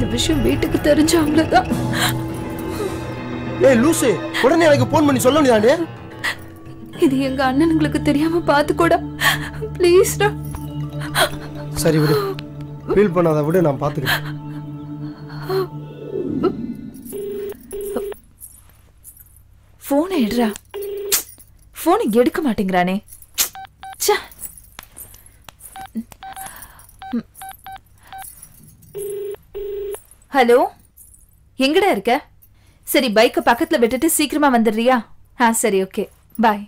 இந்த விஷயம் வீட்டுக்கு தெரிஞ்ச அவ்வளவுதான் ஏய் லூசு உடனே எனக்கு ஃபோன் பண்ணி சொல்ல வேண்டியதாண்டே இது எங்க அண்ணனுங்களுக்கு தெரியாம பார்த்து கூட ப்ளீஸ்டா சரி விடு ஃபீல் பண்ணாத விடு நான் பார்த்துக்கிறேன் போனை எடுறா போனை எடுக்க மாட்டேங்கிறானே ச்சே. ஹலோ எங்கடா இருக்க சரி பைக்கை பக்கத்துல விட்டுட்டு சீக்கிரமா வந்துடுறியா ஆ சரி ஓகே பாய்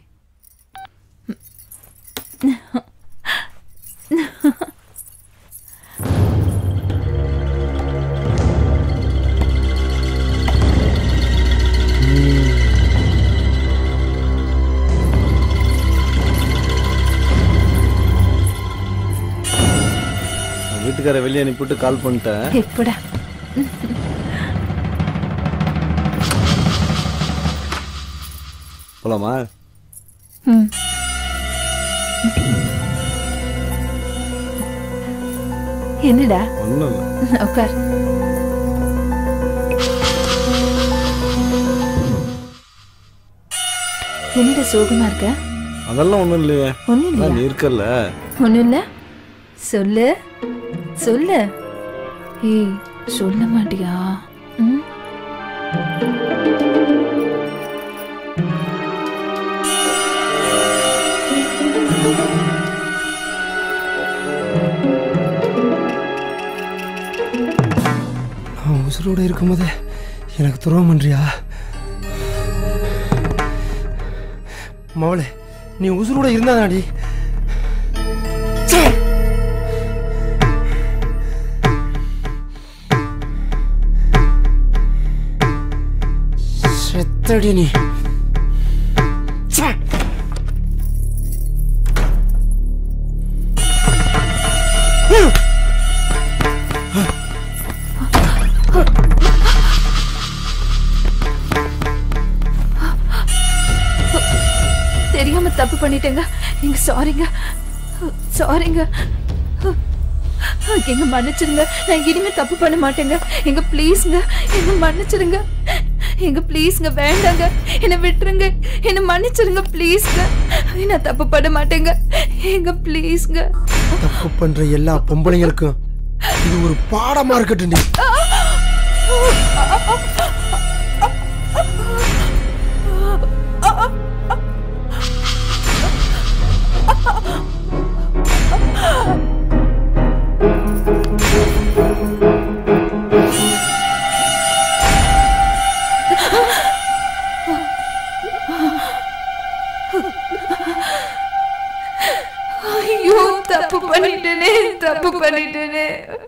வீட்டுக்கார வெளியே அனுப்பிவிட்டு கால் பண்ணிட்டேன் எப்படா போலாமா ம் என்னடா ஒன்றும் இல்லை உட்கார் என்னடா சோகமா இருக்க அதெல்லாம் ஒன்றும் இல்லையே ஒண்ணும் இல்லையா? அதான் நீ இருக்கல்ல ஒண்ணும் இல்ல சொல்லு சொல்லு ஏய் சொல்ல மாட்டியா ம்? நான் உசுரோட இருக்கும்போதே எனக்கு துரோகம் பண்றியா மவளே நீ உசுரோட இருந்தாதாடி செத்தடி நீ ச்சே. தெரியாம தப்பு பண்ணிட்டேங்க எங்க சாரிங்க சாரிங்க எங்க மன்னிச்சிருங்க நான் இனிமே தப்பு பண்ண மாட்டேங்க எங்க ப்ளீஸ்ங்க என்ன மன்னிச்சிருங்க எங்க ப்ளீஸ்ங்க வேண்டாங்க என்ன விட்டுருங்க என்ன மன்னிச்சிருங்க ப்ளீஸ்ங்க நான் தப்பு பண்ண மாட்டேங்க எங்க ப்ளீஸ்ங்க தப்பு பண்ற எல்லா பொம்பளைங்களுக்கும் இது ஒரு பாடமா இருக்கட்டும் நீ ஐயோ தப்பு பண்ணிட்டேனே தப்பு பண்ணிட்டேனே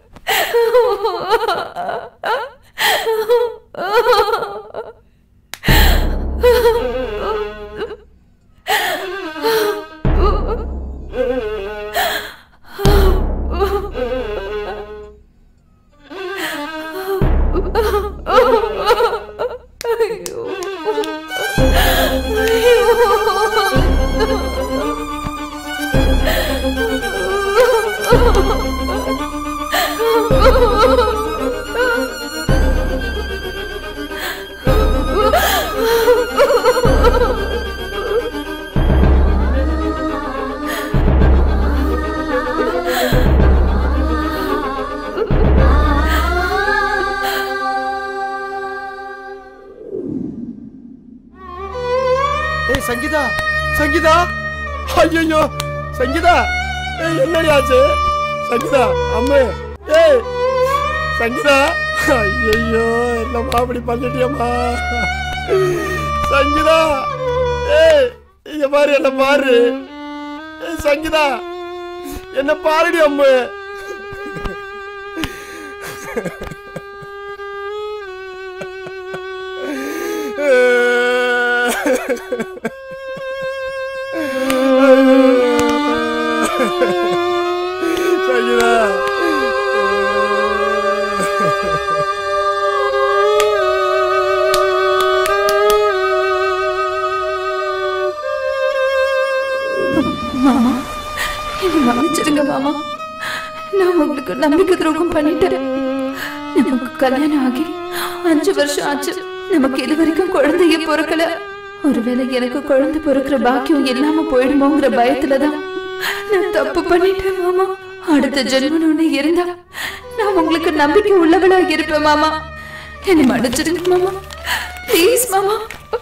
ஏய் சங்கீதா சங்கீதா ஐயோ சங்கீதா ஏய் என்னடி ஆச்சு சங்கீதா அம்மே ஏய் சங்கீதா ஐயோ என்னம்மா அப்படி பண்ணிட்டியம்மா சங்கீதா ஏய் இங்க பாரு என்ன பாரு ஏய் சங்கீதா என்ன பாருடி அம்மே சங்கீதா மாமா என்னை மன்னிச்சிடுங்க மாமா நான் உங்களுக்கு நம்பிக்கை துரோகம் பண்ணிட்டேன் நம்ம நமக்கு கல்யாணம் ஆகி அஞ்சு வருஷம் ஆச்சு நமக்கு இது வரைக்கும் குழந்தைய பிறக்கல ஒருவேளை எனக்கு குழந்தை பிறக்கிற பாக்கியம் இல்லாம போயிடுமோங்கிற பயத்துலதான் நான் தப்பு பண்ணிட்டேன் மாமா அடுத்த ஜென்மம் ஒண்ணு இருந்தா நான் உங்களுக்கு நம்பிக்கை உள்ளவளா இருப்பேன் மாமா என்னை மன்னிச்சிடுங்க மாமா ப்ளீஸ் மாமா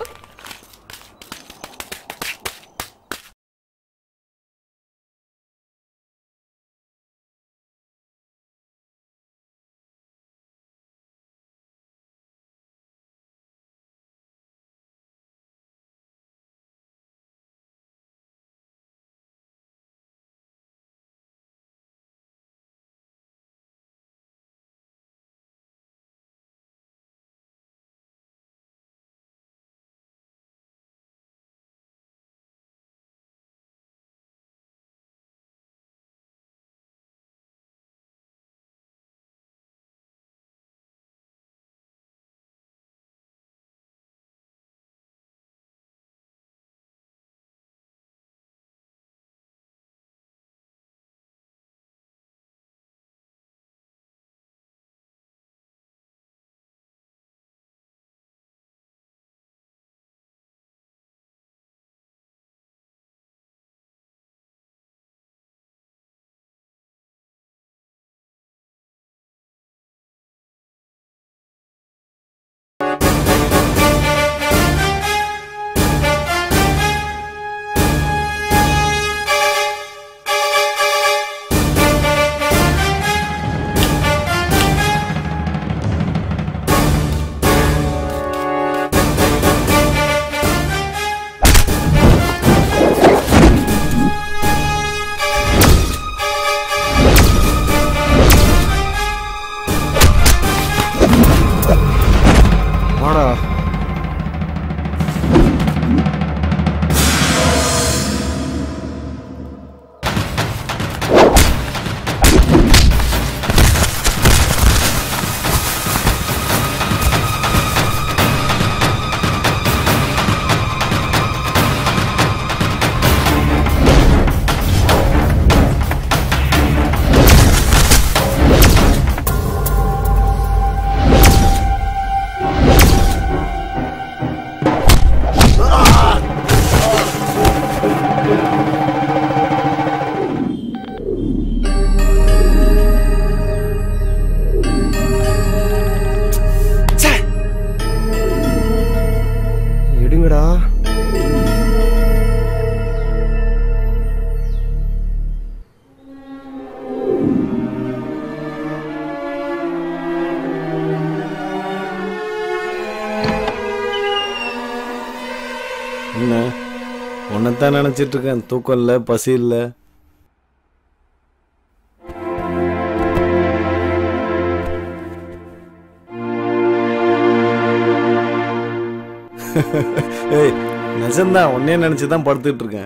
வாடா எடுங்கடா என்ன உன்னைத்தான் நினைச்சிட்டு இருக்கேன் தூக்கம் இல்லை பசி இல்லை ஏய் நிஜம்தான் உன்னே நினைச்சு தான் படுத்துட்டு இருக்கேன்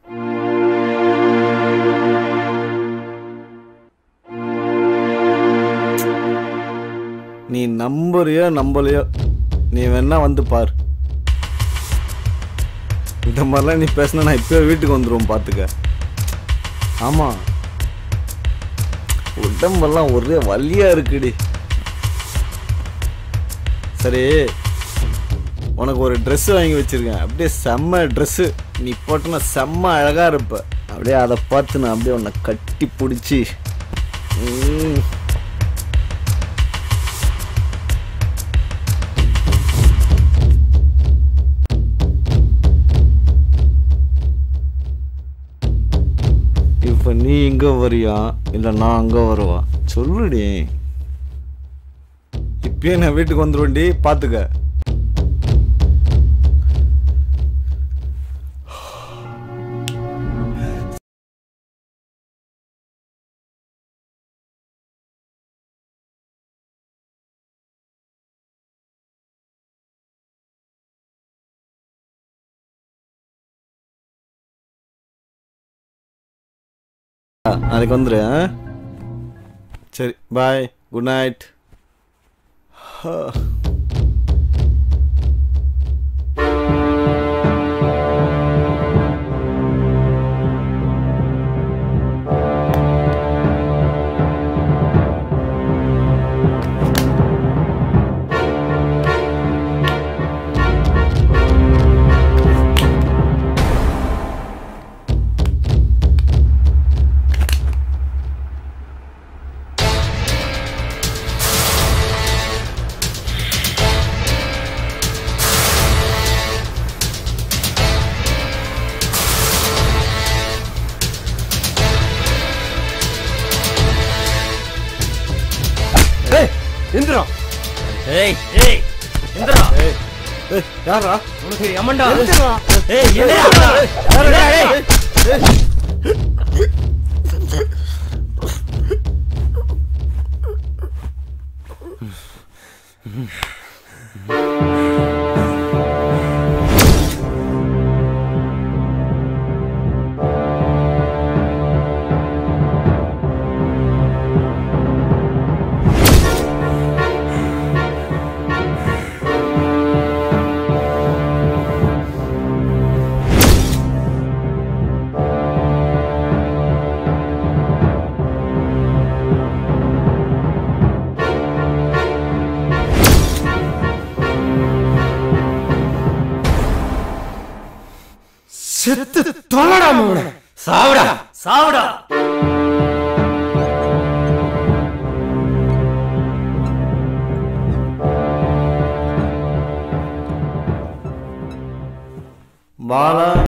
நீ நம்புறியோ நம்பலையோ நீ வேணா வந்து பார் இந்த மாதிரிலாம் நீ பேசினா நான் இப்போ வீட்டுக்கு வந்துடுவோம் பார்த்துக்க ஆமாம் உடம்பெல்லாம் ஒரே வலியா இருக்குடி சரி உனக்கு ஒரு Dress வாங்கி வச்சிருக்கேன் அப்படியே செம்ம ட்ரெஸ்ஸு நீ போட்டனா செம்ம அழகா இருப்ப அப்படியே அதை பார்த்து நான் அப்படியே உன்னை கட்டி பிடிச்சி ம். இப்ப நீ இங்க வரியா இல்ல நான் அங்க வருவா சொல்லுடி இப்பயே நான் வீட்டுக்கு வந்துருவேன்டி பாத்துக்க நாளைக்கு வந்துரு ஆ? சரி பாய் குட் நைட் எந்திரா ஏய் ஏய் எந்திரா ஏய் யாரா உனக்கு எமன்டா எந்திரா ஏய் என்னடா ஏய் செத்து தொலைடா மவன சாவுடா சாவுடா பாலா